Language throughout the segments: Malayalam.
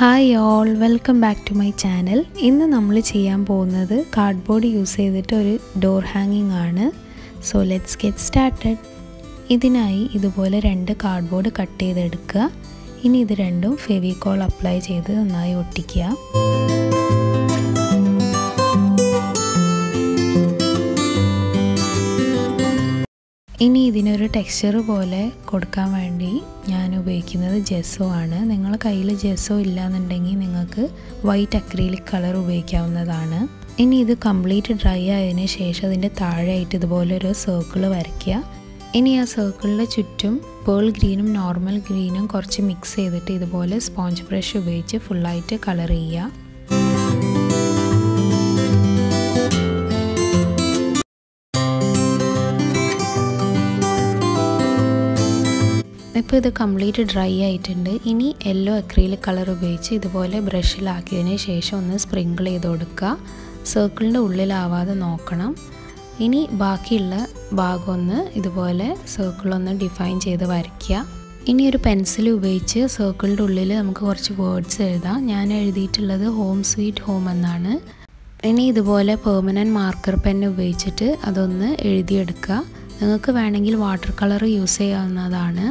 hi all welcome back to my channel ഇന്ന് നമ്മൾ ചെയ്യാൻ പോകുന്നത് കാർഡ്ബോർഡ് യൂസ് ചെയ്തിട്ട് ഒരു ഡോർ ഹാങ്ങിങ് ആണ് സോ ലെറ്റ്സ് ഗെറ്റ് സ്റ്റാർട്ടഡ് ഇതിനായി ഇതുപോലെ രണ്ട് കാർഡ്ബോർഡ് കട്ട് ചെയ്തെടുക്കുക ഇനി ഇത് രണ്ടും ഫെവിക്കോൾ അപ്ലൈ ചെയ്ത് നന്നായി ഒട്ടിക്കുക ഇനി ഇതിനൊരു ടെക്സ്ചർ പോലെ കൊടുക്കാൻ വേണ്ടി ഞാൻ ഉപയോഗിക്കുന്നത് ജെസ്സോ ആണ് നിങ്ങളുടെ കയ്യിൽ ജെസ്സോ ഇല്ലാന്നുണ്ടെങ്കിൽ നിങ്ങൾക്ക് വൈറ്റ് അക്രീലിക് കളർ ഉപയോഗിക്കാവുന്നതാണ് ഇനി ഇത് കംപ്ലീറ്റ് ഡ്രൈ ആയതിന് ശേഷം അതിൻ്റെ താഴെയായിട്ട് ഇതുപോലെ ഒരു സർക്കിൾ വരയ്ക്കുക ഇനി ആ സർക്കിളിൻ്റെ ചുറ്റും പേൾ ഗ്രീനും നോർമൽ ഗ്രീനും കുറച്ച് മിക്സ് ചെയ്തിട്ട് ഇതുപോലെ സ്പോഞ്ച് ബ്രഷ് ഉപയോഗിച്ച് ഫുള്ളായിട്ട് കളർ ചെയ്യുക ഇപ്പോൾ ഇത് കംപ്ലീറ്റ് ഡ്രൈ ആയിട്ടുണ്ട് ഇനി യെല്ലോ അക്രീലിക് കളർ ഉപയോഗിച്ച് ഇതുപോലെ ബ്രഷിലാക്കിയതിന് ശേഷം ഒന്ന് സ്പ്രിങ്കിൾ ചെയ്ത് കൊടുക്കുക സർക്കിളിൻ്റെ ഉള്ളിലാവാതെ നോക്കണം ഇനി ബാക്കിയുള്ള ഭാഗം ഒന്ന് ഇതുപോലെ സർക്കിളൊന്ന് ഡിഫൈൻ ചെയ്ത് വരയ്ക്കുക ഇനി ഒരു പെൻസിൽ ഉപയോഗിച്ച് സർക്കിളിൻ്റെ ഉള്ളിൽ നമുക്ക് കുറച്ച് വേർഡ്സ് എഴുതാം ഞാൻ എഴുതിയിട്ടുള്ളത് ഹോം സ്വീറ്റ് ഹോം എന്നാണ് ഇനി ഇതുപോലെ പെർമനൻറ്റ് മാർക്കർ പെൻ ഉപയോഗിച്ചിട്ട് അതൊന്ന് എഴുതിയെടുക്കുക നിങ്ങൾക്ക് വേണമെങ്കിൽ വാട്ടർ കളർ യൂസ് ചെയ്യാവുന്നതാണ്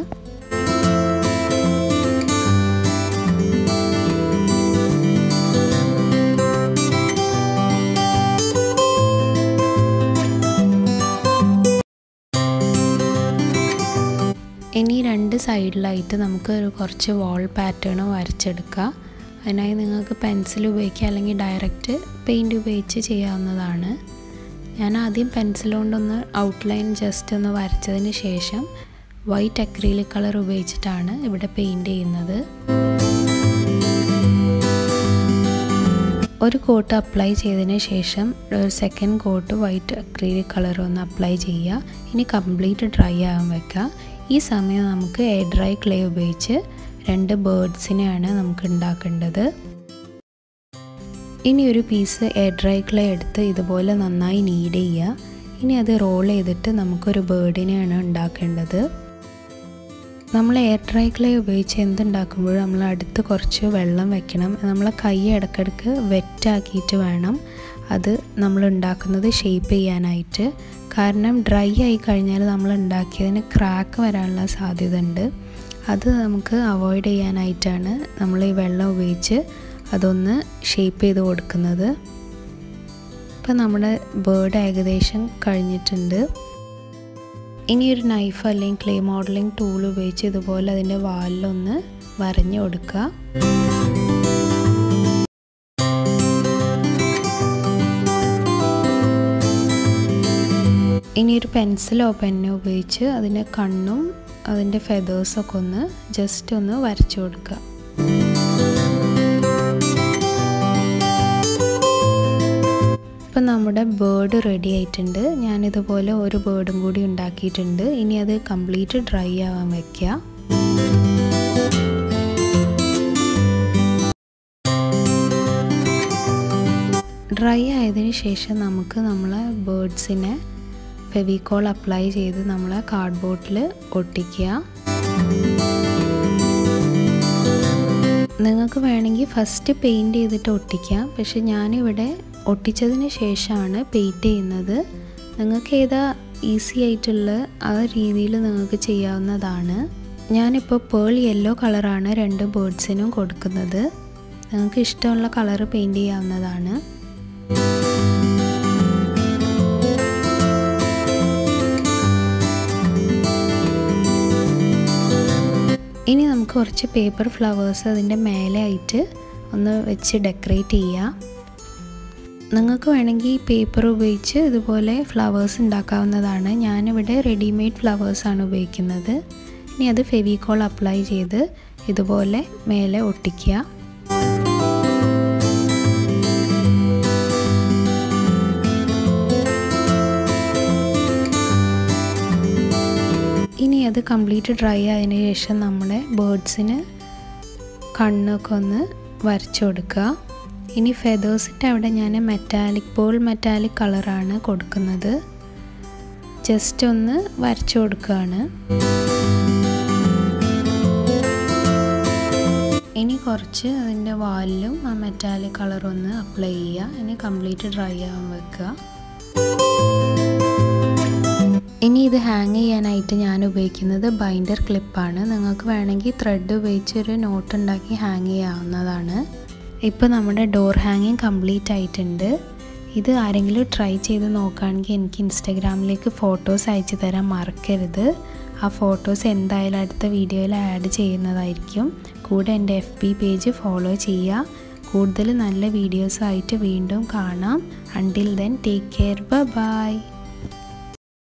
ഇനി രണ്ട് സൈഡിലായിട്ട് നമുക്ക് ഒരു കുറച്ച് വാൾ പാറ്റേൺ വരച്ചെടുക്കുക അതിനായി നിങ്ങൾക്ക് പെൻസിൽ ഉപയോഗിക്കുക അല്ലെങ്കിൽ ഡയറക്റ്റ് പെയിൻറ് ഉപയോഗിച്ച് ചെയ്യാവുന്നതാണ് ഞാൻ ആദ്യം പെൻസിൽ കൊണ്ടൊന്ന് ഔട്ട്ലൈൻ ജസ്റ്റ് ഒന്ന് വരച്ചതിന് ശേഷം വൈറ്റ് അക്രീലിക് കളർ ഉപയോഗിച്ചിട്ടാണ് ഇവിടെ പെയിൻറ് ചെയ്യുന്നത് ഒരു കോട്ട് അപ്ലൈ ചെയ്തതിന് ശേഷം ഒരു second coat white acrylic colour ഒന്ന് അപ്ലൈ ചെയ്യുക ഇനി കംപ്ലീറ്റ് ഡ്രൈ ആകാൻ വെക്കുക ഈ സമയം നമുക്ക് എയർ ഡ്രൈ ക്ലേ ഉപയോഗിച്ച് രണ്ട് ബേർഡ്സിനെയാണ് നമുക്ക് ഉണ്ടാക്കേണ്ടത് ഇനി ഒരു പീസ് എയർ ഡ്രൈ ക്ലേ എടുത്ത് ഇതുപോലെ നന്നായി നീഡ് ചെയ്യുക ഇനി അത് റോൾ ചെയ്തിട്ട് നമുക്കൊരു ബേർഡിനെയാണ് ഉണ്ടാക്കേണ്ടത് നമ്മൾ എയർ ഡ്രൈ ക്ലേ ഉപയോഗിച്ച് എന്തുണ്ടാക്കുമ്പോഴും നമ്മൾ അടുത്ത് കുറച്ച് വെള്ളം വെക്കണം നമ്മളെ കൈ ഇടയ്ക്കിടയ്ക്ക് വെറ്റാക്കിയിട്ട് വേണം അത് നമ്മൾ ഉണ്ടാക്കുന്നത് ഷേപ്പ് ചെയ്യാനായിട്ട് കാരണം ഡ്രൈ ആയി കഴിഞ്ഞാൽ നമ്മൾ ഉണ്ടാക്കിയതിന് ക്രാക്ക് വരാനുള്ള സാധ്യത ഉണ്ട് അത് നമുക്ക് അവോയ്ഡ് ചെയ്യാനായിട്ടാണ് നമ്മൾ ഈ വെള്ളം ഉപയോഗിച്ച് അതൊന്ന് ഷേപ്പ് ചെയ്ത് കൊടുക്കുന്നത് ഇപ്പം നമ്മുടെ ബേർഡ് ഏകദേശം കഴിഞ്ഞിട്ടുണ്ട് ഇനി ഒരു നൈഫ് അല്ലെങ്കിൽ ക്ലേ മോഡലിംഗ് ടൂൾ ഉപയോഗിച്ച് ഇതുപോലെ അതിൻ്റെ വാലിലൊന്ന് വരഞ്ഞു കൊടുക്കുക ഇനി ഒരു പെൻസിലോ പെന്നോ ഉപയോഗിച്ച് അതിൻ്റെ കണ്ണും അതിൻ്റെ ഫെതേഴ്സൊക്കെ ഒന്ന് ജസ്റ്റ് ഒന്ന് വരച്ചു കൊടുക്കുക ഇപ്പം നമ്മുടെ ബേർഡ് റെഡി ആയിട്ടുണ്ട് ഞാനിതുപോലെ ഒരു ബേർഡും കൂടി ഉണ്ടാക്കിയിട്ടുണ്ട് ഇനി അത് കംപ്ലീറ്റ് ഡ്രൈ ആവാൻ വയ്ക്കുക ഡ്രൈ ആയതിനു ശേഷം നമുക്ക് നമ്മളെ ബേർഡ്സിനെ ഫെവിക്കോൾ അപ്ലൈ ചെയ്ത് നമ്മളെ കാർഡ്ബോർഡിൽ ഒട്ടിക്കുക നിങ്ങൾക്ക് വേണമെങ്കിൽ ഫസ്റ്റ് പെയിൻറ് ചെയ്തിട്ട് ഒട്ടിക്കാം പക്ഷെ ഞാനിവിടെ ഒട്ടിച്ചതിന് ശേഷമാണ് പെയിൻറ് ചെയ്യുന്നത് നിങ്ങൾക്ക് ഏതാ ഈസി ആയിട്ടുള്ള ആ രീതിയിൽ നിങ്ങൾക്ക് ചെയ്യാവുന്നതാണ് ഞാനിപ്പോൾ പേൾ യെല്ലോ കളറാണ് രണ്ട് ബേർഡ്സിനും കൊടുക്കുന്നത് നിങ്ങൾക്ക് ഇഷ്ടമുള്ള കളർ പെയിൻറ് ചെയ്യാവുന്നതാണ് ഇനി നമുക്ക് കുറച്ച് പേപ്പർ ഫ്ലവേഴ്സ് അതിൻ്റെ മേലെ ആയിട്ട് ഒന്ന് വെച്ച് ഡെക്കറേറ്റ് ചെയ്യാം നിങ്ങൾക്ക് വേണമെങ്കിൽ പേപ്പർ ഉപയോഗിച്ച് ഇതുപോലെ ഫ്ലവേഴ്സ് ഉണ്ടാക്കാവുന്നതാണ് ഞാനിവിടെ റെഡിമെയ്ഡ് ഫ്ലവേഴ്സാണ് ഉപയോഗിക്കുന്നത് ഇനി അത് ഫെവിക്കോൾ അപ്ലൈ ചെയ്ത് ഇതുപോലെ മേലെ ഒട്ടിക്കുക ഇനി അത് കംപ്ലീറ്റ് ഡ്രൈ ആയതിനു ശേഷം നമ്മുടെ ബേർഡ്സിന് കണ്ണൊക്കെ ഒന്ന് വരച്ചു കൊടുക്കുക ഇനി ഫെതേഴ്സിൻ്റെ അവിടെ ഞാൻ മെറ്റാലിക് പോൾ മെറ്റാലിക് കളറാണ് കൊടുക്കുന്നത് ജസ്റ്റ് ഒന്ന് വരച്ചു കൊടുക്കുകയാണ് ഇനി കുറച്ച് അതിൻ്റെ വാലിലും ആ മെറ്റാലിക് കളർ ഒന്ന് അപ്ലൈ ചെയ്യുക ഇനി കംപ്ലീറ്റ് ഡ്രൈ ആവാൻ വെക്കുക ഇനി ഇത് ഹാങ് ചെയ്യാനായിട്ട് ഞാൻ ഉപയോഗിക്കുന്നത് ബൈൻഡർ ക്ലിപ്പാണ് നിങ്ങൾക്ക് വേണമെങ്കിൽ ത്രെഡ് ഉപയോഗിച്ച് ഒരു നോട്ട് ഉണ്ടാക്കി ഹാങ് ചെയ്യാവുന്നതാണ് ഇപ്പോൾ നമ്മുടെ ഡോർ ഹാങ്ങിങ് കംപ്ലീറ്റ് ആയിട്ടുണ്ട് ഇത് ആരെങ്കിലും ട്രൈ ചെയ്ത് നോക്കുകയാണെങ്കിൽ എനിക്ക് ഇൻസ്റ്റാഗ്രാമിലേക്ക് ഫോട്ടോസ് അയച്ചു തരാൻ മറക്കരുത് ആ ഫോട്ടോസ് എന്തായാലും അടുത്ത വീഡിയോയിൽ ആഡ് ചെയ്യുന്നതായിരിക്കും കൂടെ എൻ്റെ എഫ് ബി പേജ് ഫോളോ ചെയ്യുക കൂടുതൽ നല്ല വീഡിയോസായിട്ട് വീണ്ടും കാണാം until then take care by